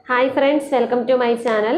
hi friends welcome to my channel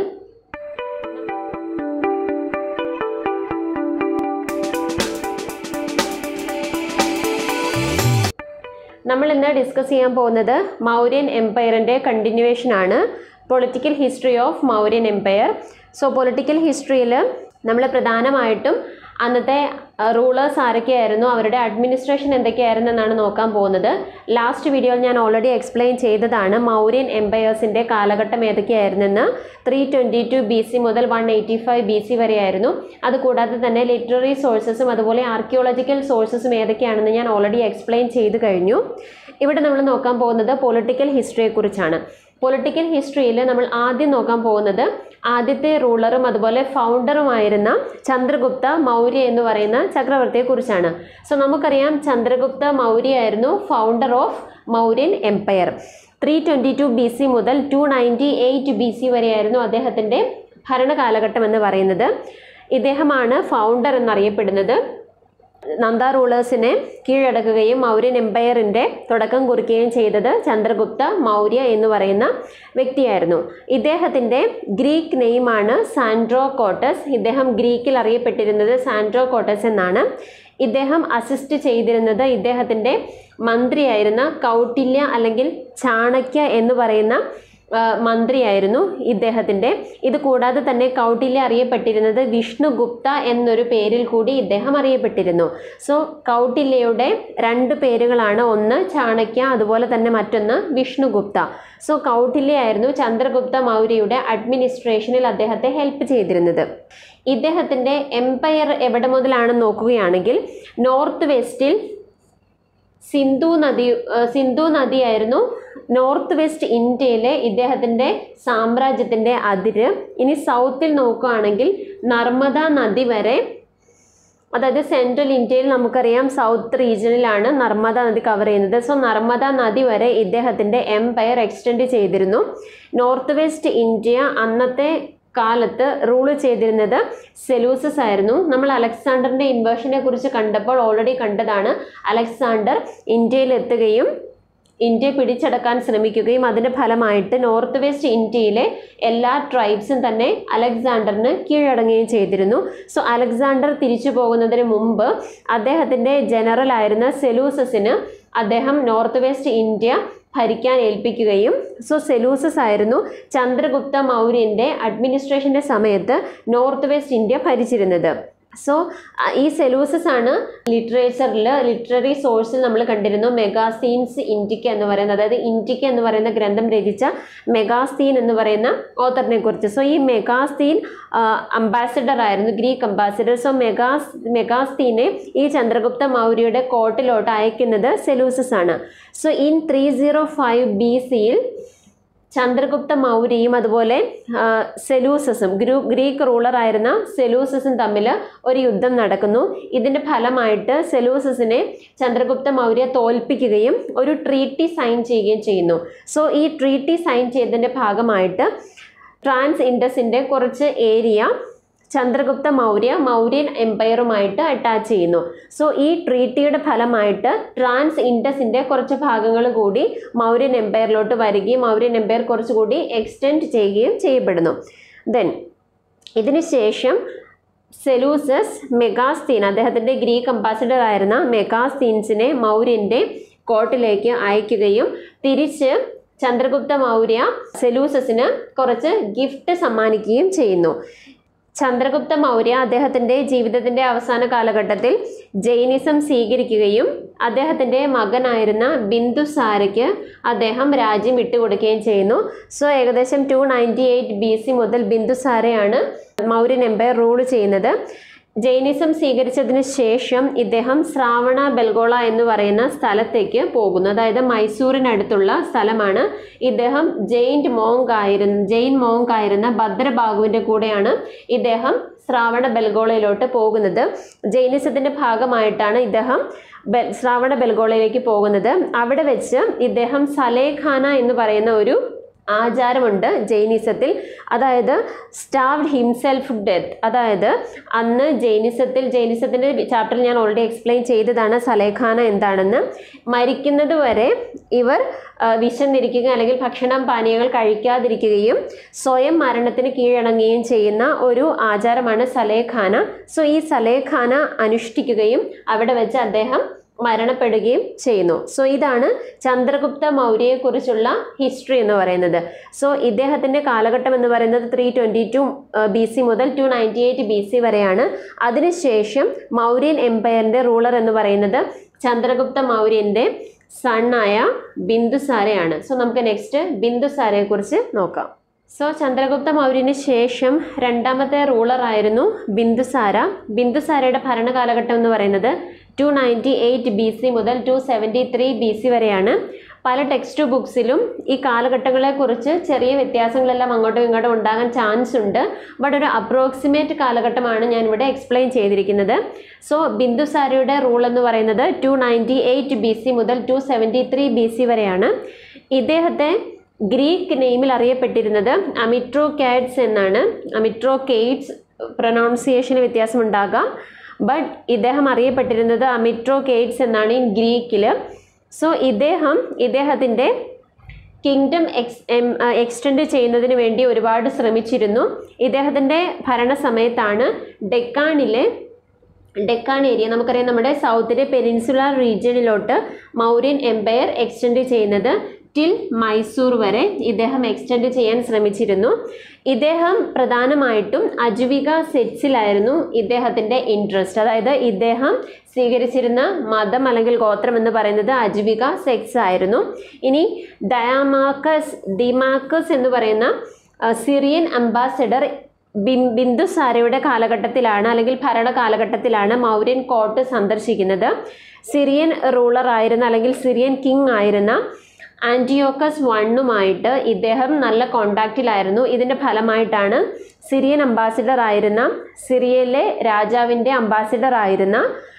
നമ്മൾ ഇന്ന് discuss ചെയ്യാൻ പോകുന്നത് മൗര്യൻ എംപയറിൻ്റെ കണ്ടിന്യൂവേഷൻ ആണ് political history of Mauryan empire so political ഹിസ്റ്ററിയിൽ നമ്മൾ പ്രധാനമായിട്ടും അന്നത്തെ റൂളേഴ്സ് ആരൊക്കെയായിരുന്നു അവരുടെ അഡ്മിനിസ്ട്രേഷൻ എന്തൊക്കെയായിരുന്നു എന്നാണ് നോക്കാൻ പോകുന്നത് ലാസ്റ്റ് വീഡിയോയിൽ ഞാൻ ഓൾറെഡി എക്സ്പ്ലെയിൻ ചെയ്തതാണ് മൗര്യൻ എംപയേഴ്സിൻ്റെ കാലഘട്ടം ഏതൊക്കെയായിരുന്നെന്ന് three twenty two B C മുതൽ one eighty five B C വരെയായിരുന്നു അതുകൂടാതെ തന്നെ ലിറ്റററി സോഴ്സസും അതുപോലെ ആർക്കിയോളജിക്കൽ സോഴ്സസും ഏതൊക്കെയാണെന്ന് ഞാൻ ഓൾറെഡി എക്സ്പ്ലെയിൻ ചെയ്ത് കഴിഞ്ഞു ഇവിടെ നമ്മൾ നോക്കാൻ പോകുന്നത് പൊളിറ്റിക്കൽ ഹിസ്റ്ററിയെക്കുറിച്ചാണ് പൊളിറ്റിക്കൽ ഹിസ്റ്ററിയിൽ നമ്മൾ ആദ്യം നോക്കാൻ പോകുന്നത് ആദ്യത്തെ റൂളറും അതുപോലെ ഫൗണ്ടറുമായിരുന്ന ചന്ദ്രഗുപ്ത മൗര്യ എന്ന് പറയുന്ന ചക്രവർത്തിയെക്കുറിച്ചാണ് സോ നമുക്കറിയാം ചന്ദ്രഗുപ്ത മൗര്യ ആയിരുന്നു founder of Mauryan empire three twenty two B C മുതൽ two ninety eight B C വരെയായിരുന്നു അദ്ദേഹത്തിൻ്റെ ഭരണകാലഘട്ടം എന്ന് പറയുന്നത് ഇദ്ദേഹമാണ് ഫൗണ്ടർ എന്നറിയപ്പെടുന്നത് നന്ദ റൂളേഴ്സിനെ കീഴടക്കുകയും മൗര്യൻ എംപയറിൻ്റെ തുടക്കം കുറിക്കുകയും ചെയ്തത് ചന്ദ്രഗുപ്ത മൗര്യ എന്ന് പറയുന്ന വ്യക്തിയായിരുന്നു ഇദ്ദേഹത്തിൻ്റെ ഗ്രീക്ക് നെയിമാണ് സാൻഡ്രോ കോട്ടസ് ഇദ്ദേഹം ഗ്രീക്കിൽ അറിയപ്പെട്ടിരുന്നത് സാൻഡ്രോ കോട്ടസ് എന്നാണ് ഇദ്ദേഹം അസിസ്റ്റ് ചെയ്തിരുന്നത് ഇദ്ദേഹത്തിൻ്റെ മന്ത്രിയായിരുന്ന കൗട്ടില്യ അല്ലെങ്കിൽ ചാണക്യ എന്ന് പറയുന്ന മന്ത്രിയായിരുന്നു ഇദ്ദേഹത്തിൻ്റെ ഇത് കൂടാതെ തന്നെ കൗട്ടില്യ അറിയപ്പെട്ടിരുന്നത് വിഷ്ണുഗുപ്ത എന്നൊരു പേരിൽ കൂടി ഇദ്ദേഹം അറിയപ്പെട്ടിരുന്നു സോ കൗട്ടില്യയുടെ രണ്ട് പേരുകളാണ് ഒന്ന് ചാണക്യ അതുപോലെ തന്നെ മറ്റൊന്ന് വിഷ്ണുഗുപ്ത സോ കൗട്ടില്യ ആയിരുന്നു ചന്ദ്രഗുപ്ത മൗര്യയുടെ അഡ്മിനിസ്ട്രേഷനിൽ അദ്ദേഹത്തെ ഹെൽപ്പ് ചെയ്തിരുന്നത് ഇദ്ദേഹത്തിൻ്റെ എംപയർ എവിടെ മുതലാണെന്ന് നോക്കുകയാണെങ്കിൽ നോർത്ത് വെസ്റ്റിൽ സിന്ധു നദി സിന്ധു നദിയായിരുന്നു നോർത്ത് വെസ്റ്റ് ഇന്ത്യയിലെ ഇദ്ദേഹത്തിൻ്റെ സാമ്രാജ്യത്തിൻ്റെ അതിര് ഇനി സൗത്തിൽ നോക്കുകയാണെങ്കിൽ നർമ്മദ നദി വരെ അതായത് സെൻട്രൽ ഇന്ത്യയിൽ നമുക്കറിയാം സൗത്ത് റീജിയനിലാണ് നർമ്മദ നദി കവർ ചെയ്യുന്നത് സോ നർമ്മദ നദി വരെ ഇദ്ദേഹത്തിൻ്റെ എംപയർ എക്സ്റ്റെൻഡ് ചെയ്തിരുന്നു നോർത്ത് വെസ്റ്റ് ഇന്ത്യ അന്നത്തെ കാലത്ത് റൂൾ ചെയ്തിരുന്നത് സെലൂസസ് ആയിരുന്നു നമ്മൾ അലക്സാണ്ടറിൻ്റെ ഇൻവേർഷനെ കുറിച്ച് കണ്ടപ്പോൾ ഓൾറെഡി കണ്ടതാണ് അലക്സാണ്ടർ ഇന്ത്യയിൽ എത്തുകയും ഇന്ത്യ പിടിച്ചടക്കാൻ ശ്രമിക്കുകയും അതിൻ്റെ ഫലമായിട്ട് നോർത്ത് വെസ്റ്റ് ഇന്ത്യയിലെ എല്ലാ ട്രൈബ്സും തന്നെ അലക്സാണ്ടറിന് കീഴടങ്ങുകയും ചെയ്തിരുന്നു സോ അലക്സാണ്ടർ തിരിച്ചു പോകുന്നതിന് മുമ്പ് അദ്ദേഹത്തിൻ്റെ ജനറൽ ആയിരുന്ന സെലൂസസിന് അദ്ദേഹം നോർത്ത് വെസ്റ്റ് ഇന്ത്യ ഭരിക്കാൻ ഏൽപ്പിക്കുകയും സോ സെലൂസസ് ആയിരുന്നു ചന്ദ്രഗുപ്ത മൗര്യൻ്റെ അഡ്മിനിസ്ട്രേഷൻ്റെ സമയത്ത് നോർത്ത് വെസ്റ്റ് ഇന്ത്യ ഭരിച്ചിരുന്നത് സോ ഈ സെലൂസസ് ആണ് ലിറ്ററേച്ചറിൽ ലിറ്റററി സോഴ്സിൽ നമ്മൾ കണ്ടിരുന്നു മെഗാസീൻസ് ഇൻഡിക്ക എന്ന് പറയുന്നത് അതായത് ഇൻഡിക്ക എന്ന് പറയുന്ന ഗ്രന്ഥം രചിച്ച മെഗാസീൻ എന്ന് പറയുന്ന ഓത്തറിനെ കുറിച്ച് സോ ഈ മെഗാസീൻ അംബാസിഡർ ആയിരുന്നു ഗ്രീക്ക് അംബാസിഡർ സോ മെഗാസ് മെഗാസ്തീനെ ഈ ചന്ദ്രഗുപ്ത മൗര്യയുടെ കോർട്ടിലോട്ട് അയക്കുന്നത് സെലൂസസ് ആണ് so in three zero five B സിയിൽ ചന്ദ്രഗുപ്ത മൗര്യയും അതുപോലെ സെലൂസസും ഗ്രൂ ഗ്രീക്ക് റൂളറായിരുന്ന സെലൂസസും തമ്മിൽ ഒരു യുദ്ധം നടക്കുന്നു ഇതിൻ്റെ ഫലമായിട്ട് സെലൂസസിനെ ചന്ദ്രഗുപ്ത മൗര്യ തോൽപ്പിക്കുകയും ഒരു ട്രീറ്റി സൈൻ ചെയ്യുകയും ചെയ്യുന്നു സോ ഈ ട്രീറ്റി സൈൻ ചെയ്തതിൻ്റെ ഭാഗമായിട്ട് ട്രാൻസ് ഇൻഡസിൻ്റെ കുറച്ച് ഏരിയ ചന്ദ്രഗുപ്ത മൗര്യ മൗര്യൻ എംപയറുമായിട്ട് അറ്റാച്ച് ചെയ്യുന്നു സോ ഈ ട്രീറ്റിയുടെ ഫലമായിട്ട് ട്രാൻസ് ഇൻഡസിൻ്റെ കുറച്ച് ഭാഗങ്ങൾ കൂടി മൗര്യൻ എംപയറിലോട്ട് വരികയും മൗര്യൻ എംപയർ കുറച്ചുകൂടി എക്സ്റ്റെൻഡ് ചെയ്യുകയും ചെയ്യപ്പെടുന്നു ദെൻ ഇതിനുശേഷം സെലൂസസ് മെഗാസ്തീൻ അദ്ദേഹത്തിൻ്റെ ഗ്രീക്ക് അംബാസിഡർ ആയിരുന്ന മെഗാസ്തീൻസിനെ മൗര്യൻ്റെ കോർട്ടിലേക്ക് അയക്കുകയും തിരിച്ച് ചന്ദ്രഗുപ്ത മൗര്യ സെലൂസസിന് കുറച്ച് ഗിഫ്റ്റ് സമ്മാനിക്കുകയും ചെയ്യുന്നു ചന്ദ്രഗുപ്ത മൗര്യ അദ്ദേഹത്തിൻ്റെ ജീവിതത്തിൻ്റെ അവസാന കാലഘട്ടത്തിൽ ജൈനിസം സ്വീകരിക്കുകയും അദ്ദേഹത്തിൻ്റെ മകനായിരുന്ന ബിന്ദുസാരയ്ക്ക് അദ്ദേഹം രാജ്യം വിട്ടുകൊടുക്കുകയും ചെയ്യുന്നു സോ ഏകദേശം two ninety eight B C മുതൽ ബിന്ദുസാരയാണ് മൗര്യൻ എംപയർ റൂൾ ചെയ്യുന്നത് ജൈനിസം സ്വീകരിച്ചതിന് ശേഷം ഇദ്ദേഹം ശ്രാവണ ബെൽഗോള എന്ന് പറയുന്ന സ്ഥലത്തേക്ക് പോകുന്നു അതായത് മൈസൂരിനടുത്തുള്ള സ്ഥലമാണ് ഇദ്ദേഹം ജെയിൻ മോങ്ക് ആയിരുന്ന ജെയിൻ മോങ്ക് ആയിരുന്ന ഭദ്രബാഹുവിൻ്റെ കൂടെയാണ് ഇദ്ദേഹം ശ്രാവണ ബെൽഗോളയിലോട്ട് പോകുന്നത് ജൈനിസത്തിൻ്റെ ഭാഗമായിട്ടാണ് ഇദ്ദേഹം ശ്രാവണ ബെൽഗോളയിലേക്ക് പോകുന്നത് അവിടെ വെച്ച് ഇദ്ദേഹം സലേഖാന എന്ന് പറയുന്ന ഒരു ആചാരമുണ്ട് ജൈനിസത്തിൽ അതായത് സ്റ്റാർവ്ഡ് ഹിംസെൽഫ് ഡെത്ത് അതായത് അന്ന് ജൈനിസത്തിൽ ജൈനിസത്തിൻ്റെ ചാപ്റ്ററിൽ ഞാൻ ഓൾറെഡി എക്സ്പ്ലെയിൻ ചെയ്തതാണ് സലേഖാന എന്താണെന്ന് മരിക്കുന്നത് വരെ ഇവർ ആ, വിശന്നിരിക്കുക അല്ലെങ്കിൽ ഭക്ഷണം പാനീയങ്ങൾ കഴിക്കാതിരിക്കുകയും സ്വയം മരണത്തിന് കീഴടങ്ങുകയും ചെയ്യുന്ന ഒരു ആചാരമാണ് സലേഖാന സോ ഈ സലേഖാന അനുഷ്ഠിക്കുകയും അവിടെ വെച്ച് അദ്ദേഹം മരണപ്പെടുകയും ചെയ്യുന്നു സോ ഇതാണ് ചന്ദ്രഗുപ്ത മൗര്യയെക്കുറിച്ചുള്ള ഹിസ്റ്ററി എന്ന് പറയുന്നത് സോ ഇദ്ദേഹത്തിൻ്റെ കാലഘട്ടം എന്ന് പറയുന്നത് three twenty two B C മുതൽ two ninety eight B C വരെയാണ് അതിനുശേഷം മൗര്യൻ എംപയറിൻ്റെ റൂളർ എന്ന് പറയുന്നത് ചന്ദ്രഗുപ്ത മൗര്യൻ്റെ സണ്ണായ ബിന്ദുസാരയാണ് സോ നമുക്ക് നെക്സ്റ്റ് ബിന്ദുസാരയെക്കുറിച്ച് നോക്കാം സോ ചന്ദ്രഗുപ്ത മൗര്യന് ശേഷം രണ്ടാമത്തെ റൂളർ ആയിരുന്നു ബിന്ദുസാര ബിന്ദുസാരയുടെ ഭരണകാലഘട്ടം എന്ന് പറയുന്നത് two ninety eight B C മുതൽ two seventy three B C വരെയാണ് പല ടെക്സ്റ്റ് ബുക്സിലും ഈ കാലഘട്ടങ്ങളെക്കുറിച്ച് ചെറിയ വ്യത്യാസങ്ങളെല്ലാം അങ്ങോട്ടും ഇങ്ങോട്ടും ഉണ്ടാകാൻ ചാൻസ് ഉണ്ട് ബട്ട് ഒരു അപ്രോക്സിമേറ്റ് കാലഘട്ടമാണ് ഞാൻ ഇവിടെ എക്സ്പ്ലെയിൻ ചെയ്തിരിക്കുന്നത് സോ ബിന്ദുസാരയുടെ റൂൾ എന്ന് പറയുന്നത് two ninety eight B C മുതൽ two seventy three B C വരെയാണ് ഇദ്ദേഹത്തെ ഗ്രീക്ക് നെയിമിൽ അറിയപ്പെട്ടിരുന്നത് അമിട്രോ കാറ്റ്സ് എന്നാണ് അമിട്രോ കേറ്റ്സ് പ്രൊനൗൺസിയേഷന് വ്യത്യാസമുണ്ടാകാം ബട്ട് ഇദ്ദേഹം അറിയപ്പെട്ടിരുന്നത് അമിട്രോ കേറ്റ്സ് എന്നാണ് ഇൻ ഗ്രീക്കിൽ സോ ഇദ്ദേഹം ഇദ്ദേഹത്തിൻ്റെ കിങ്ഡം എക്സ് എക്സ്റ്റെൻഡ് ചെയ്യുന്നതിന് വേണ്ടി ഒരുപാട് ശ്രമിച്ചിരുന്നു ഇദ്ദേഹത്തിൻ്റെ ഭരണസമയത്താണ് ഡെക്കാണിലെ ഡെക്കാൻ ഏരിയ നമുക്കറിയാം നമ്മുടെ സൗത്തിലെ പെനിൻസുലാർ റീജിയനിലോട്ട് മൗര്യൻ എംപയർ എക്സ്റ്റെൻഡ് ചെയ്യുന്നത് ടിൽ മൈസൂർ വരെ ഇദ്ദേഹം എക്സ്റ്റെൻഡ് ചെയ്യാൻ ശ്രമിച്ചിരുന്നു ഇദ്ദേഹം പ്രധാനമായിട്ടും അജുവിക സെറ്റ്സിലായിരുന്നു ഇദ്ദേഹത്തിൻ്റെ ഇൻട്രസ്റ്റ് അതായത് ഇദ്ദേഹം സ്വീകരിച്ചിരുന്ന മതം അല്ലെങ്കിൽ ഗോത്രം എന്ന് പറയുന്നത് അജുവിക സെക്സ് ആയിരുന്നു ഇനി ഡയാമാക്കസ് ദിമാക്കസ് എന്ന് പറയുന്ന ആ, സിറിയൻ അംബാസഡർ ബിൻ ബിന്ദുസാരയുടെ കാലഘട്ടത്തിലാണ് അല്ലെങ്കിൽ ഭരണ കാലഘട്ടത്തിലാണ് മൗര്യൻ കോർട്ട് സന്ദർശിക്കുന്നത് സിറിയൻ റൂളർ ആയിരുന്ന അല്ലെങ്കിൽ സിറിയൻ കിങ് ആയിരുന്ന ആൻറ്റിയോക്കസ് വണ്ണുമായിട്ട് ഇദ്ദേഹം നല്ല കോണ്ടാക്റ്റിലായിരുന്നു ഇതിൻ്റെ ഫലമായിട്ടാണ് സിറിയൻ അംബാസിഡർ ആയിരുന്ന സിറിയയിലെ രാജാവിൻ്റെ അംബാസിഡർ ആയിരുന്ന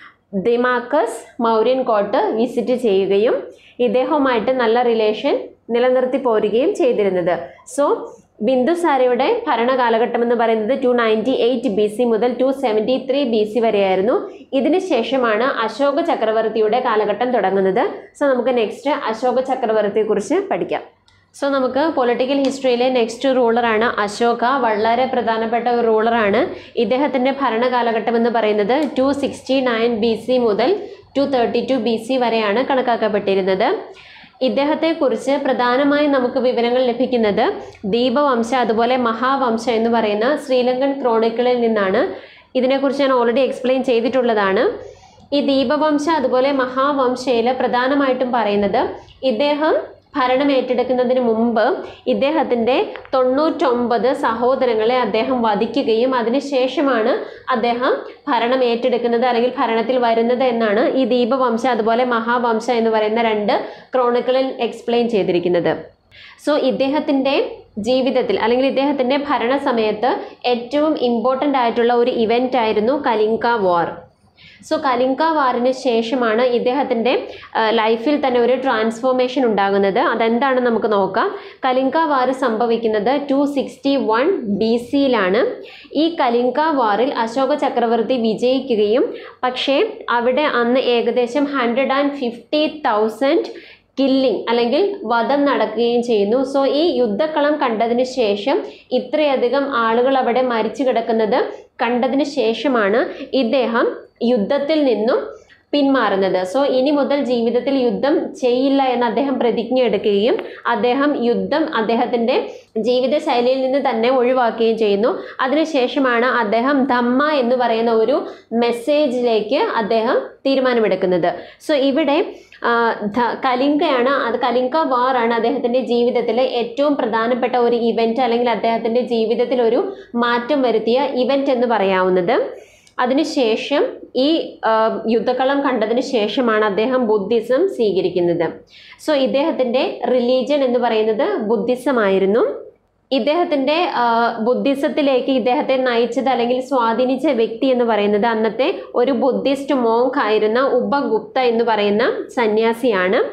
ദിമാക്കസ് മൗര്യൻ കോർട്ട് വിസിറ്റ് ചെയ്യുകയും ഇദ്ദേഹവുമായിട്ട് നല്ല റിലേഷൻ നിലനിർത്തി പോരുകയും ചെയ്തിരുന്നത് സോ ബിന്ദുസാരയുടെ ഭരണകാലഘട്ടം എന്ന് പറയുന്നത് two ninety eight B C മുതൽ two seventy three B C വരെയായിരുന്നു ഇതിന് ശേഷമാണ് അശോക ചക്രവർത്തിയുടെ കാലഘട്ടം തുടങ്ങുന്നത് സോ നമുക്ക് നെക്സ്റ്റ് അശോക ചക്രവർത്തിയെക്കുറിച്ച് പഠിക്കാം സോ നമുക്ക് പൊളിറ്റിക്കൽ ഹിസ്റ്ററിയിലെ നെക്സ്റ്റ് റൂളറാണ് അശോക വളരെ പ്രധാനപ്പെട്ട ഒരു റൂളറാണ് ഇദ്ദേഹത്തിൻ്റെ ഭരണകാലഘട്ടം എന്ന് പറയുന്നത് two sixty nine B C മുതൽ two thirty two B C വരെയാണ് കണക്കാക്കപ്പെട്ടിരുന്നത് ഇദ്ദേഹത്തെക്കുറിച്ച് പ്രധാനമായും നമുക്ക് വിവരങ്ങൾ ലഭിക്കുന്നത് ദീപവംശ അതുപോലെ മഹാവംശ എന്ന് പറയുന്ന ശ്രീലങ്കൻ ക്രോണിക്കിളിൽ നിന്നാണ് ഇതിനെക്കുറിച്ച് ഞാൻ ഓൾറെഡി എക്സ്പ്ലെയിൻ ചെയ്തിട്ടുള്ളതാണ് ഈ ദീപവംശ അതുപോലെ മഹാവംശയിൽ പ്രധാനമായിട്ടും പറയുന്നത് ഇദ്ദേഹം ഭരണം ഏറ്റെടുക്കുന്നതിന് മുമ്പ് ഇദ്ദേഹത്തിൻ്റെ തൊണ്ണൂറ്റൊമ്പത് സഹോദരങ്ങളെ അദ്ദേഹം വധിക്കുകയും അതിനുശേഷമാണ് അദ്ദേഹം ഭരണം ഏറ്റെടുക്കുന്നത് അല്ലെങ്കിൽ ഭരണത്തിൽ വരുന്നത് എന്നാണ് ഈ ദീപവംശ അതുപോലെ മഹാവംശ എന്ന് പറയുന്ന രണ്ട് ക്രോണിക്കിളിൽ എക്സ്പ്ലെയിൻ ചെയ്തിരിക്കുന്നത് സോ ഇദ്ദേഹത്തിൻ്റെ ജീവിതത്തിൽ അല്ലെങ്കിൽ ഇദ്ദേഹത്തിൻ്റെ ഭരണ സമയത്ത് ഏറ്റവും ഇമ്പോർട്ടൻ്റ് ആയിട്ടുള്ള ഒരു ഇവൻ്റ് ആയിരുന്നു കലിംഗ വാർ സോ കലിംഗ വാറിന് ശേഷമാണ് ഇദ്ദേഹത്തിൻ്റെ ലൈഫിൽ തന്നെ ഒരു ട്രാൻസ്ഫോർമേഷൻ ഉണ്ടാകുന്നത് അതെന്താണ് നമുക്ക് നോക്കാം കലിംഗ വാർ സംഭവിക്കുന്നത് ടു സിക്സ്റ്റി വൺ ബി സിയിലാണ് ഈ കലിംഗ വാറിൽ അശോക ചക്രവർത്തി വിജയിക്കുകയും പക്ഷേ അവിടെ അന്ന് ഏകദേശം hundred and fifty thousand killing അല്ലെങ്കിൽ വധം നടക്കുകയും ചെയ്യുന്നു സോ ഈ യുദ്ധക്കളം കണ്ടതിന് ശേഷം ഇത്രയധികം ആളുകൾ അവിടെ മരിച്ചു കിടക്കുന്നത് കണ്ടതിന് ശേഷമാണ് ഇദ്ദേഹം യുദ്ധത്തിൽ നിന്നും പിന്മാറുന്നത് സോ ഇനി മുതൽ ജീവിതത്തിൽ യുദ്ധം ചെയ്യില്ല എന്ന് അദ്ദേഹം പ്രതിജ്ഞ എടുക്കുകയും അദ്ദേഹം യുദ്ധം അദ്ദേഹത്തിൻ്റെ ജീവിതശൈലിയിൽ നിന്ന് തന്നെ ഒഴിവാക്കുകയും ചെയ്യുന്നു അതിനുശേഷമാണ് അദ്ദേഹം ധമ്മ എന്ന് പറയുന്ന ഒരു മെസ്സേജിലേക്ക് അദ്ദേഹം തീരുമാനമെടുക്കുന്നത് സോ ഇവിടെ ആ, ധ- കലിംഗയാണ് അത് കലിംഗ വാർ ആണ് അദ്ദേഹത്തിൻ്റെ ജീവിതത്തിലെ ഏറ്റവും പ്രധാനപ്പെട്ട ഒരു ഇവൻ്റ് അല്ലെങ്കിൽ അദ്ദേഹത്തിൻ്റെ ജീവിതത്തിൽ ഒരു മാറ്റം വരുത്തിയ ഇവൻ്റ് എന്ന് പറയാവുന്നത് അതിനുശേഷം ഈ ആ, യുദ്ധക്കളം കണ്ടതിന് ശേഷമാണ് അദ്ദേഹം ബുദ്ധിസം സ്വീകരിക്കുന്നത് സോ ഇദ്ദേഹത്തിൻ്റെ റിലീജിയൻ എന്ന് പറയുന്നത് ബുദ്ധിസം ആയിരുന്നു ഇദ്ദേഹത്തിൻ്റെ ആ, ബുദ്ധിസത്തിലേക്ക് ഇദ്ദേഹത്തെ നയിച്ചത് അല്ലെങ്കിൽ സ്വാധീനിച്ച വ്യക്തി എന്ന് പറയുന്നത് അന്നത്തെ ഒരു ബുദ്ധിസ്റ്റ് മോങ്ക് ആയിരുന്ന ഉപഗുപ്ത എന്ന് പറയുന്ന സന്യാസിയാണ്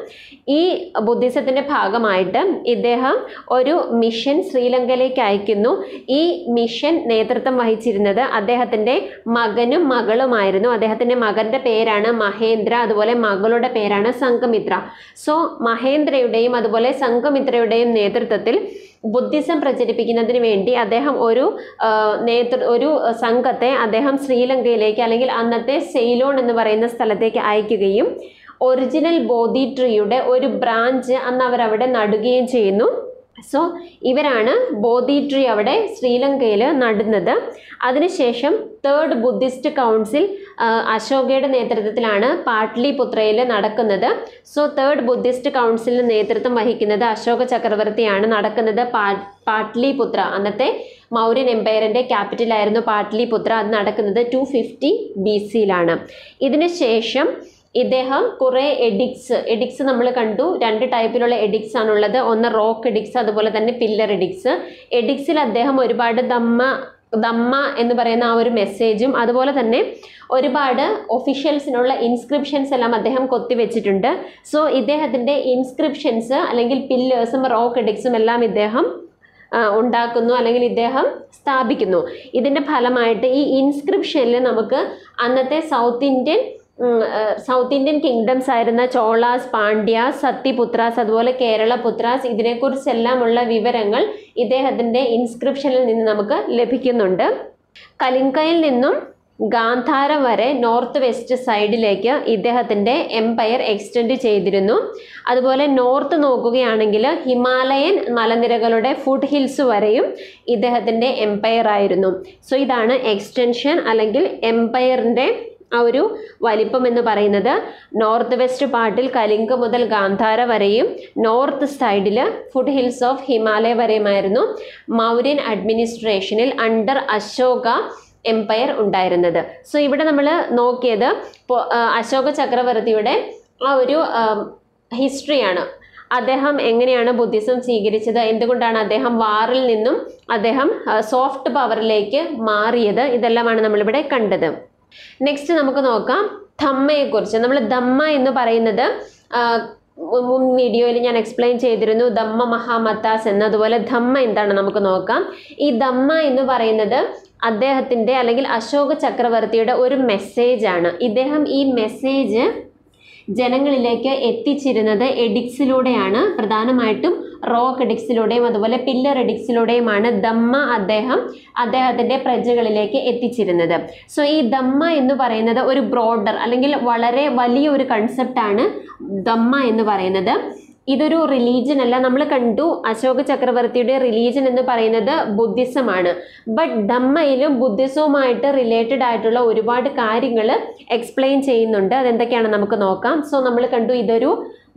ഈ ബുദ്ധിസത്തിന്റെ ഭാഗമായിട്ട് ഇദ്ദേഹം ഒരു മിഷൻ ശ്രീലങ്കയിലേക്ക് അയക്കുന്നു ഈ മിഷൻ നേതൃത്വം വഹിച്ചിരുന്നത് അദ്ദേഹത്തിന്റെ മകനും മകളുമായിരുന്നു അദ്ദേഹത്തിന്റെ മകന്റെ പേരാണ് മഹേന്ദ്ര അതുപോലെ മകളുടെ പേരാണ് സംഘമിത്ര സോ മഹേന്ദ്രയുടെയും അതുപോലെ സംഘമിത്രയുടെയും നേതൃത്വത്തിൽ ബുദ്ധിസം പ്രചരിപ്പിക്കുന്നതിന് വേണ്ടി അദ്ദേഹം ഒരു ആ, നേതൃ ഒരു സംഘത്തെ അദ്ദേഹം ശ്രീലങ്കയിലേക്ക് അല്ലെങ്കിൽ അന്നത്തെ സെയിലോൺ എന്ന് പറയുന്ന സ്ഥലത്തേക്ക് അയക്കുകയും ഒറിജിനൽ ബോധി ട്രീയുടെ ഒരു ബ്രാഞ്ച് അന്ന് അവരവിടെ നടുകയും ചെയ്യുന്നു സോ ഇവരാണ് ബോധി ട്രീ അവിടെ ശ്രീലങ്കയിൽ നടുന്നത് അതിനുശേഷം തേർഡ് ബുദ്ധിസ്റ്റ് കൗൺസിൽ ആ, അശോകയുടെ നേതൃത്വത്തിലാണ് പാട്ലിപുത്രയിൽ നടക്കുന്നത് സോ തേർഡ് ബുദ്ധിസ്റ്റ് കൗൺസിലിന് നേതൃത്വം വഹിക്കുന്നത് അശോക ചക്രവർത്തിയാണ് നടക്കുന്നത് പാ പാട്ലിപുത്ര അന്നത്തെ മൗര്യൻ എംപയറിന്റെ ക്യാപിറ്റലായിരുന്നു പാട്ലിപുത്ര അത് നടക്കുന്നത് ടു ഫിഫ്റ്റി ബി സിയിലാണ് ഇതിനുശേഷം ഇദ്ദേഹം കുറേ എഡിക്സ് എഡിക്സ് നമ്മൾ കണ്ടു രണ്ട് ടൈപ്പിലുള്ള എഡിക്സ് ആണുള്ളത് ഒന്ന് റോക്ക് എഡിക്സ് അതുപോലെ തന്നെ പില്ലർ എഡിക്സ് എഡിക്സിൽ അദ്ദേഹം ഒരുപാട് ദമ്മ ദമ്മ എന്ന് പറയുന്ന ആ ഒരു മെസ്സേജും അതുപോലെ തന്നെ ഒരുപാട് ഒഫീഷ്യൽസിനുള്ള ഇൻസ്ക്രിപ്ഷൻസ് എല്ലാം അദ്ദേഹം കൊത്തിവെച്ചിട്ടുണ്ട് സോ ഇദ്ദേഹത്തിൻ്റെ ഇൻസ്ക്രിപ്ഷൻസ് അല്ലെങ്കിൽ പില്ലേഴ്സും റോക്ക് എഡിക്സും എല്ലാം ഇദ്ദേഹം ആ, ഉണ്ടാക്കുന്നു അല്ലെങ്കിൽ ഇദ്ദേഹം സ്ഥാപിക്കുന്നു ഇതിൻ്റെ ഫലമായിട്ട് ഈ ഇൻസ്ക്രിപ്ഷനിൽ നമുക്ക് അന്നത്തെ സൗത്ത് ഇന്ത്യൻ ഉം, ആ, സൗത്ത് ഇന്ത്യൻ കിങ്ഡംസ് ആയിരുന്ന ചോളാസ് പാണ്ഡ്യാസ് സത്യപുത്രാസ് അതുപോലെ കേരളപുത്രാസ് ഇതിനെക്കുറിച്ചെല്ലാമുള്ള വിവരങ്ങൾ ഇദ്ദേഹത്തിൻ്റെ ഇൻസ്ക്രിപ്ഷനിൽ നിന്ന് നമുക്ക് ലഭിക്കുന്നുണ്ട് കലിംഗയിൽ നിന്നും ഗാന്ധാര വരെ നോർത്ത് വെസ്റ്റ് സൈഡിലേക്ക് ഇദ്ദേഹത്തിൻ്റെ എംപയർ എക്സ്റ്റെൻഡ് ചെയ്തിരുന്നു അതുപോലെ നോർത്ത് നോക്കുകയാണെങ്കിൽ ഹിമാലയൻ മലനിരകളുടെ ഫുഡ് ഹിൽസ് വരെയും ഇദ്ദേഹത്തിൻ്റെ എംപയർ ആയിരുന്നു സോ ഇതാണ് എക്സ്റ്റൻഷൻ അല്ലെങ്കിൽ എംപയറിൻ്റെ ആ ഒരു വലിപ്പം എന്ന് പറയുന്നത് നോർത്ത് വെസ്റ്റ് പാർട്ടിൽ കലിംഗ മുതൽ ഗാന്ധാര വരെയും നോർത്ത് സൈഡിൽ ഫുഡ് ഹിൽസ് ഓഫ് ഹിമാലയ വരെയുമായിരുന്നു മൗര്യൻ അഡ്മിനിസ്ട്രേഷനിൽ അണ്ടർ അശോക എംപയർ ഉണ്ടായിരുന്നത് സോ ഇവിടെ നമ്മൾ നോക്കിയത് പൊ- ആ, അശോക ചക്രവർത്തിയുടെ ആ ഒരു ഹിസ്റ്ററിയാണ് അദ്ദേഹം എങ്ങനെയാണ് ബുദ്ധിസം സ്വീകരിച്ചത് എന്തുകൊണ്ടാണ് അദ്ദേഹം വാറിൽ നിന്നും അദ്ദേഹം സോഫ്റ്റ് പവറിലേക്ക് മാറിയത് ഇതെല്ലാമാണ് നമ്മളിവിടെ കണ്ടത് നെക്സ്റ്റ് നമുക്ക് നോക്കാം ധമ്മയെക്കുറിച്ച് നമ്മൾ ധമ്മ എന്ന് പറയുന്നത് ആ, മു- മുൻ വീഡിയോയിൽ ഞാൻ എക്സ്പ്ലെയിൻ ചെയ്തിരുന്നു ധമ്മ മഹാമത്താസ് എന്നതുപോലെ ധമ്മ എന്താണ് നമുക്ക് നോക്കാം ഈ ധമ്മ എന്ന് പറയുന്നത് അദ്ദേഹത്തിൻ്റെ അല്ലെങ്കിൽ അശോക ചക്രവർത്തിയുടെ ഒരു മെസ്സേജാണ് ഇദ്ദേഹം ഈ മെസ്സേജ് ജനങ്ങളിലേക്ക് എത്തിച്ചിരുന്നത് എഡിക്സിലൂടെയാണ് പ്രധാനമായിട്ടും റോക്ക് എഡിക്സിലൂടെയും അതുപോലെ പില്ലർ എഡിക്സിലൂടെയുമാണ് ദമ്മ അദ്ദേഹം അദ്ദേഹത്തിൻ്റെ പ്രജകളിലേക്ക് എത്തിച്ചിരുന്നത് സോ ഈ ദമ്മ എന്ന് പറയുന്നത് ഒരു ബ്രോഡർ അല്ലെങ്കിൽ വളരെ വലിയ ഒരു കൺസെപ്റ്റാണ് ദമ്മ എന്ന് പറയുന്നത് ഇതൊരു റിലീജൻ അല്ല നമ്മൾ കണ്ടു അശോക ചക്രവർത്തിയുടെ റിലീജൻ എന്ന് പറയുന്നത് ബുദ്ധിസമാണ് ബട്ട് ധമ്മയിലും ബുദ്ധിസവുമായിട്ട് റിലേറ്റഡ് ആയിട്ടുള്ള ഒരുപാട് കാര്യങ്ങൾ എക്സ്പ്ലെയിൻ ചെയ്യുന്നുണ്ട് അതെന്തൊക്കെയാണ് നമുക്ക് നോക്കാം സോ നമ്മൾ കണ്ടു ഇതൊരു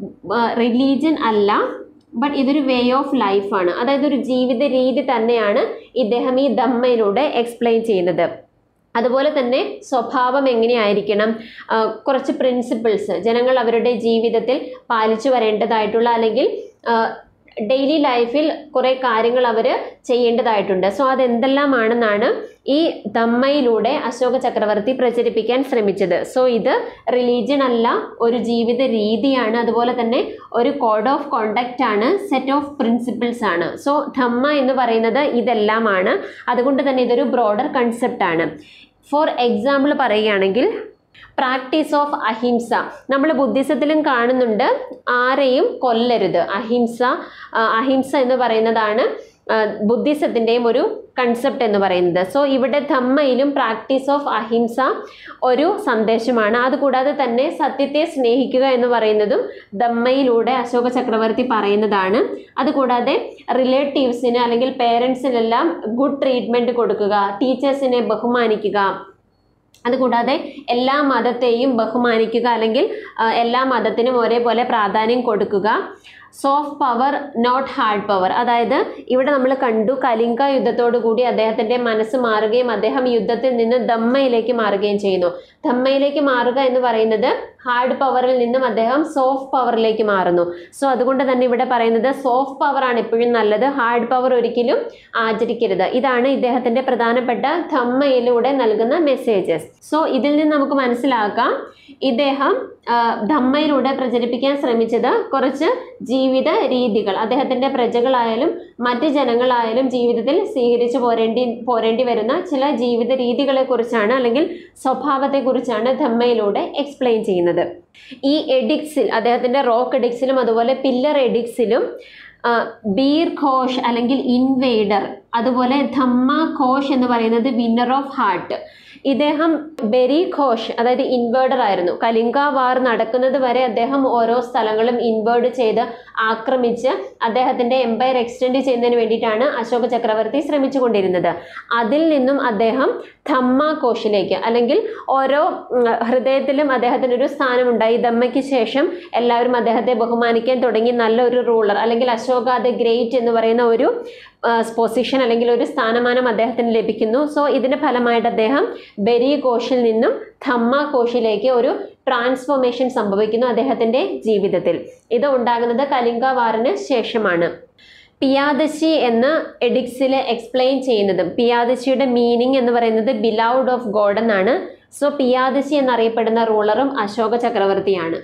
റിലീജൻ അല്ല ബട്ട് ഇതൊരു വേ ഓഫ് ലൈഫാണ് അതായത് ഒരു ജീവിത രീതി തന്നെയാണ് ഇദ്ദേഹം ഈ ധമ്മയിലൂടെ എക്സ്പ്ലെയിൻ ചെയ്യുന്നത് അതുപോലെ തന്നെ സ്വഭാവം എങ്ങനെയായിരിക്കണം ആ, കുറച്ച് പ്രിൻസിപ്പിൾസ് ജനങ്ങൾ അവരുടെ ജീവിതത്തിൽ പാലിച്ചു വരേണ്ടതായിട്ടുള്ള അല്ലെങ്കിൽ ഡെയിലി ലൈഫിൽ കുറേ കാര്യങ്ങൾ അവർ ചെയ്യേണ്ടതായിട്ടുണ്ട് സോ അതെന്തെല്ലാമാണെന്നാണ് ഈ ദമ്മയിലൂടെ അശോക ചക്രവർത്തി പ്രചരിപ്പിക്കാൻ ശ്രമിച്ചത് സോ ഇത് റിലീജിയൻ അല്ല ഒരു ജീവിത രീതിയാണ് അതുപോലെ തന്നെ ഒരു കോഡ് ഓഫ് കോണ്ടക്റ്റ് ആണ് സെറ്റ് ഓഫ് പ്രിൻസിപ്പിൾസ് ആണ് സോ ധമ്മ എന്ന് പറയുന്നത് ഇതെല്ലാമാണ് അതുകൊണ്ട് തന്നെ ഇതൊരു ബ്രോഡർ കൺസെപ്റ്റ് ആണ് ഫോർ എക്സാമ്പിൾ പറയുകയാണെങ്കിൽ പ്രാക്ടീസ് ഓഫ് അഹിംസ നമ്മൾ ബുദ്ധിസത്തിലും കാണുന്നുണ്ട് ആരെയും കൊല്ലരുത് അഹിംസ ആ, അഹിംസ എന്ന് പറയുന്നതാണ് ആ, ബുദ്ധിസത്തിൻ്റെയും ഒരു കൺസെപ്റ്റ് എന്ന് പറയുന്നത് സോ ഇവിടെ ധമ്മയിലും പ്രാക്ടീസ് ഓഫ് അഹിംസ ഒരു സന്ദേശമാണ് അതുകൂടാതെ തന്നെ സത്യത്തെ സ്നേഹിക്കുക എന്ന് പറയുന്നതും ധമ്മയിലൂടെ അശോക ചക്രവർത്തി പറയുന്നതാണ് അതുകൂടാതെ റിലേറ്റീവ്സിന് അല്ലെങ്കിൽ പേരൻസിനെല്ലാം ഗുഡ് ട്രീറ്റ്മെൻറ്റ് കൊടുക്കുക ടീച്ചേഴ്സിനെ ബഹുമാനിക്കുക അതുകൂടാതെ എല്ലാ മതത്തെയും ബഹുമാനിക്കുക അല്ലെങ്കിൽ ആ, എല്ലാ മതത്തിനും ഒരേപോലെ പ്രാധാന്യം കൊടുക്കുക soft power not hard power അതായത് ഇവിടെ നമ്മൾ കണ്ടു കലിംഗ യുദ്ധത്തോടു കൂടി അദ്ദേഹത്തിൻ്റെ മനസ്സ് മാറുകയും അദ്ദേഹം യുദ്ധത്തിൽ നിന്ന് ദമ്മയിലേക്ക് മാറുകയും ചെയ്യുന്നു ദമ്മയിലേക്ക് മാറുക എന്ന് പറയുന്നത് ഹാർഡ് പവറിൽ നിന്നും അദ്ദേഹം സോഫ്റ്റ് പവറിലേക്ക് മാറുന്നു സോ അതുകൊണ്ട് തന്നെ ഇവിടെ പറയുന്നത് സോഫ്റ്റ് പവർ ആണ് എപ്പോഴും നല്ലത് ഹാർഡ് പവർ ഒരിക്കലും ആചരിക്കരുത് ഇതാണ് ഇദ്ദേഹത്തിന്റെ പ്രധാനപ്പെട്ട ധമ്മയിലൂടെ നൽകുന്ന മെസ്സേജസ് സോ ഇതിൽ നിന്ന് നമുക്ക് മനസ്സിലാക്കാം ഇദ്ദേഹം ആ, ധമ്മയിലൂടെ പ്രചരിപ്പിക്കാൻ ശ്രമിച്ചത് കുറച്ച് ജീവിത രീതികൾ അദ്ദേഹത്തിന്റെ പ്രജകളായാലും മറ്റ് ജനങ്ങളായാലും ജീവിതത്തിൽ സ്വീകരിച്ചു പോരേണ്ടി പോരേണ്ടി വരുന്ന ചില ജീവിത രീതികളെ കുറിച്ചാണ് അല്ലെങ്കിൽ സ്വഭാവത്തെ കുറിച്ചാണ് ധമ്മയിലൂടെ എക്സ്പ്ലെയിൻ ചെയ്യുന്നത് ഈ എഡിക്സിൽ അദ്ദേഹത്തിന്റെ റോക്ക് എഡിക്സിലും അതുപോലെ പില്ലർ എഡിക്സിലും ആ, ബീർ ഘോഷ് അല്ലെങ്കിൽ ഇൻവേഡർ അതുപോലെ ധമ്മ ഘോഷ് എന്ന് പറയുന്നത് വിന്നർ ഓഫ് ഹാർട്ട് ഇദ്ദേഹം ബെരി ഘോഷ് അതായത് ഇൻവേർഡർ ആയിരുന്നു കലിംഗ വാർ നടക്കുന്നത് വരെ അദ്ദേഹം ഓരോ സ്ഥലങ്ങളും ഇൻവേർഡ് ചെയ്ത് ആക്രമിച്ച് അദ്ദേഹത്തിന്റെ എംപയർ എക്സ്റ്റെൻഡ് ചെയ്യുന്നതിന് വേണ്ടിയിട്ടാണ് അശോക ചക്രവർത്തി ശ്രമിച്ചുകൊണ്ടിരുന്നത് അതിൽ നിന്നും അദ്ദേഹം ധമ്മ കോഷിലേക്ക് അല്ലെങ്കിൽ ഓരോ ഉം, ഹൃദയത്തിലും അദ്ദേഹത്തിന് ഒരു സ്ഥാനമുണ്ടായി ധമ്മയ്ക്ക് ശേഷം എല്ലാവരും അദ്ദേഹത്തെ ബഹുമാനിക്കാൻ തുടങ്ങി നല്ലൊരു റൂളർ അല്ലെങ്കിൽ അശോക ദ ഗ്രേറ്റ് എന്ന് പറയുന്ന ഒരു പൊസിഷൻ അല്ലെങ്കിൽ ഒരു സ്ഥാനമാനം അദ്ദേഹത്തിന് ലഭിക്കുന്നു സോ ഇതിന്റെ ഫലമായിട്ട് അദ്ദേഹം ബെരി കോഷിൽ നിന്നും ധമ്മ കോഷിലേക്ക് ഒരു ട്രാൻസ്ഫോർമേഷൻ സംഭവിക്കുന്നു അദ്ദേഹത്തിന്റെ ജീവിതത്തിൽ ഇത് ഉണ്ടാകുന്നത് കലിംഗ വാറിന് ശേഷമാണ് പിയാദശി എന്ന എഡിക്സിൽ എക്സ്പ്ലെയിൻ ചെയ്യുന്നതും പിയാദശിയുടെ മീനിങ് എന്ന് പറയുന്നത് ബിലൗഡ് ഓഫ് ഗോഡ് എന്നാണ് സോ പിയാദശി എന്നറിയപ്പെടുന്ന റൂളറും അശോക ചക്രവർത്തിയാണ്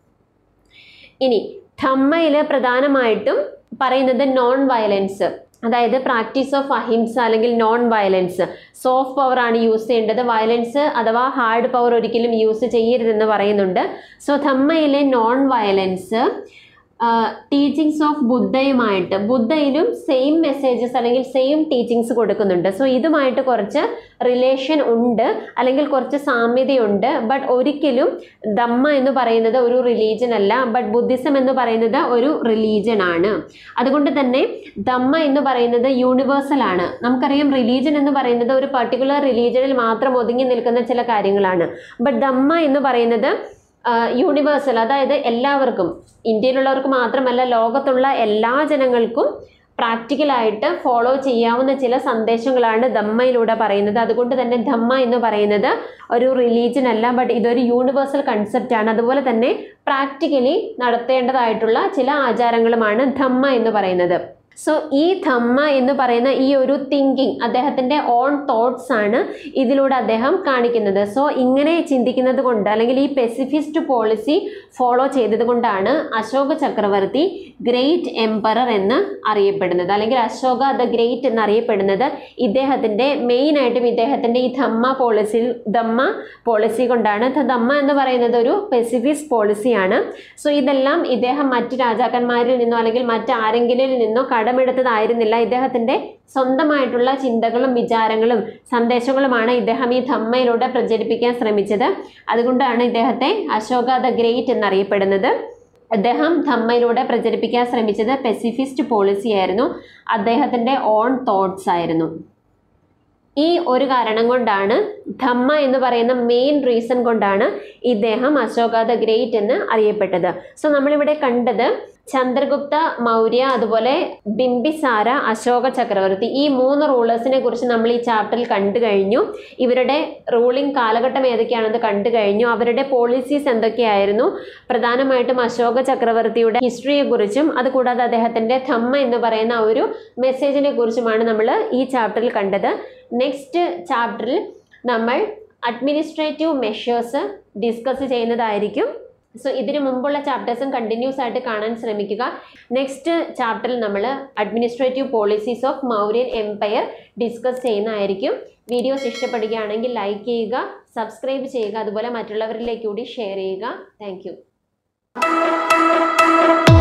ഇനി ധമ്മയിൽ പ്രധാനമായിട്ടും പറയുന്നത് നോൺ വയലൻസ് അതായത് പ്രാക്ടീസ് ഓഫ് അഹിംസ അല്ലെങ്കിൽ നോൺ വയലൻസ് സോഫ്റ്റ് പവർ ആണ് യൂസ് ചെയ്യേണ്ടത് വയലൻസ് അഥവാ ഹാർഡ് പവർ ഒരിക്കലും യൂസ് ചെയ്യരുതെന്ന് പറയുന്നുണ്ട് സോ ധമ്മയിലെ നോൺ വയലൻസ് ടീച്ചിങ്സ് ഓഫ് ബുദ്ധയുമായിട്ട് ബുദ്ധയിലും സെയിം മെസ്സേജസ് അല്ലെങ്കിൽ സെയിം ടീച്ചിങ്സ് കൊടുക്കുന്നുണ്ട് സോ ഇതുമായിട്ട് കുറച്ച് റിലേഷൻ ഉണ്ട് അല്ലെങ്കിൽ കുറച്ച് സാമ്യതയുണ്ട് ബട്ട് ഒരിക്കലും ധമ്മ എന്ന് പറയുന്നത് ഒരു റിലീജൻ അല്ല ബട്ട് ബുദ്ധിസം എന്ന് പറയുന്നത് ഒരു റിലീജൻ ആണ് അതുകൊണ്ട് തന്നെ ധമ്മ എന്ന് പറയുന്നത് യൂണിവേഴ്സൽ ആണ് നമുക്കറിയാം റിലീജൻ എന്ന് പറയുന്നത് ഒരു പർട്ടിക്കുലർ റിലീജനിൽ മാത്രം ഒതുങ്ങി നിൽക്കുന്ന ചില കാര്യങ്ങളാണ് ബട്ട് ധമ്മ എന്ന് പറയുന്നത് യൂണിവേഴ്സൽ അതായത് എല്ലാവർക്കും ഇന്ത്യയിലുള്ളവർക്ക് മാത്രമല്ല ലോകത്തുള്ള എല്ലാ ജനങ്ങൾക്കും പ്രാക്ടിക്കലായിട്ട് ഫോളോ ചെയ്യാവുന്ന ചില സന്ദേശങ്ങളാണ് ധമ്മയിലൂടെ പറയുന്നത് അതുകൊണ്ട് തന്നെ ധമ്മ എന്ന് പറയുന്നത് ഒരു റിലീജൻ അല്ല ബട്ട് ഇതൊരു യൂണിവേഴ്സൽ കൺസെപ്റ്റ് ആണ് അതുപോലെ തന്നെ പ്രാക്ടിക്കലി നടത്തേണ്ടതായിട്ടുള്ള ചില ആചാരങ്ങളുമാണ് ധമ്മ എന്ന് പറയുന്നത് സോ ഈ ധമ്മ എന്ന് പറയുന്ന ഈ ഒരു തിങ്കിങ് അദ്ദേഹത്തിൻ്റെ ഓൺ തോട്ട്സ് ആണ് ഇതിലൂടെ അദ്ദേഹം കാണിക്കുന്നത് സോ ഇങ്ങനെ ചിന്തിക്കുന്നത് കൊണ്ട് അല്ലെങ്കിൽ ഈ പെസിഫിസ്റ്റ് പോളിസി ഫോളോ ചെയ്തത് കൊണ്ടാണ് അശോക ചക്രവർത്തി ഗ്രേറ്റ് എംപറർ എന്ന് അറിയപ്പെടുന്നത് അല്ലെങ്കിൽ അശോക ദ ഗ്രേറ്റ് എന്നറിയപ്പെടുന്നത് ഇദ്ദേഹത്തിൻ്റെ മെയിനായിട്ടും ഇദ്ദേഹത്തിൻ്റെ ഈ ധമ്മ പോളിസി ധമ്മ പോളിസി കൊണ്ടാണ് ധ- ധമ്മ എന്ന് പറയുന്നത് ഒരു പെസിഫിസ്റ്റ് പോളിസിയാണ് സോ ഇതെല്ലാം ഇദ്ദേഹം മറ്റ് രാജാക്കന്മാരിൽ നിന്നോ അല്ലെങ്കിൽ മറ്റാരെങ്കിലും നിന്നോ കടമെടുത്തതായിരുന്നില്ല ഇദ്ദേഹത്തിൻ്റെ സ്വന്തമായിട്ടുള്ള ചിന്തകളും വിചാരങ്ങളും സന്ദേശങ്ങളുമാണ് ഇദ്ദേഹം ഈ ധമ്മയിലൂടെ പ്രചരിപ്പിക്കാൻ ശ്രമിച്ചത് അതുകൊണ്ടാണ് ഇദ്ദേഹത്തെ അശോക ദ ഗ്രേറ്റ് എന്നറിയപ്പെടുന്നത് അദ്ദേഹം ധമ്മയിലൂടെ പ്രചരിപ്പിക്കാൻ ശ്രമിച്ചത് പെസിഫിസ്റ്റ് പോളിസി ആയിരുന്നു അദ്ദേഹത്തിൻ്റെ ഓൺ തോട്ട്സ് ആയിരുന്നു ഈ ഒരു കാരണം കൊണ്ടാണ് ധമ്മ എന്ന് പറയുന്ന മെയിൻ റീസൺ കൊണ്ടാണ് ഇദ്ദേഹം അശോക ദ ഗ്രേറ്റ് എന്ന് അറിയപ്പെട്ടത് സോ നമ്മളിവിടെ കണ്ടത് ചന്ദ്രഗുപ്ത മൗര്യ അതുപോലെ ബിംബിസാര അശോക ചക്രവർത്തി ഈ മൂന്ന് റൂളേഴ്സിനെ കുറിച്ച് നമ്മൾ ഈ ചാപ്റ്ററിൽ കണ്ടു കഴിഞ്ഞു ഇവരുടെ റൂളിംഗ് കാലഘട്ടം ഏതൊക്കെയാണെന്ന് കണ്ടു കഴിഞ്ഞു അവരുടെ പോളിസീസ് എന്തൊക്കെയായിരുന്നു പ്രധാനമായിട്ടും അശോക ചക്രവർത്തിയുടെ ഹിസ്റ്ററിയെ കുറിച്ചും അതുകൂടാതെ അദ്ദേഹത്തിന്റെ ധമ്മ എന്ന് പറയുന്ന ആ ഒരു മെസ്സേജിനെ കുറിച്ചുമാണ് നമ്മൾ ഈ ചാപ്റ്ററിൽ കണ്ടത് നെക്സ്റ്റ് ചാപ്റ്ററിൽ നമ്മൾ അഡ്മിനിസ്ട്രേറ്റീവ് മെഷേഴ്സ് ഡിസ്കസ് ചെയ്യുന്നതായിരിക്കും സോ ഇതിനു മുമ്പുള്ള ചാപ്റ്റേഴ്സും കണ്ടിന്യൂസ് ആയിട്ട് കാണാൻ ശ്രമിക്കുക നെക്സ്റ്റ് ചാപ്റ്ററിൽ നമ്മൾ administrative policies of Mauryan empire discuss ചെയ്യുന്നതായിരിക്കും വീഡിയോസ് ഇഷ്ടപ്പെടുകയാണെങ്കിൽ ലൈക്ക് ചെയ്യുക സബ്സ്ക്രൈബ് ചെയ്യുക അതുപോലെ മറ്റുള്ളവരിലേക്ക് കൂടി ഷെയർ ചെയ്യുക താങ്ക്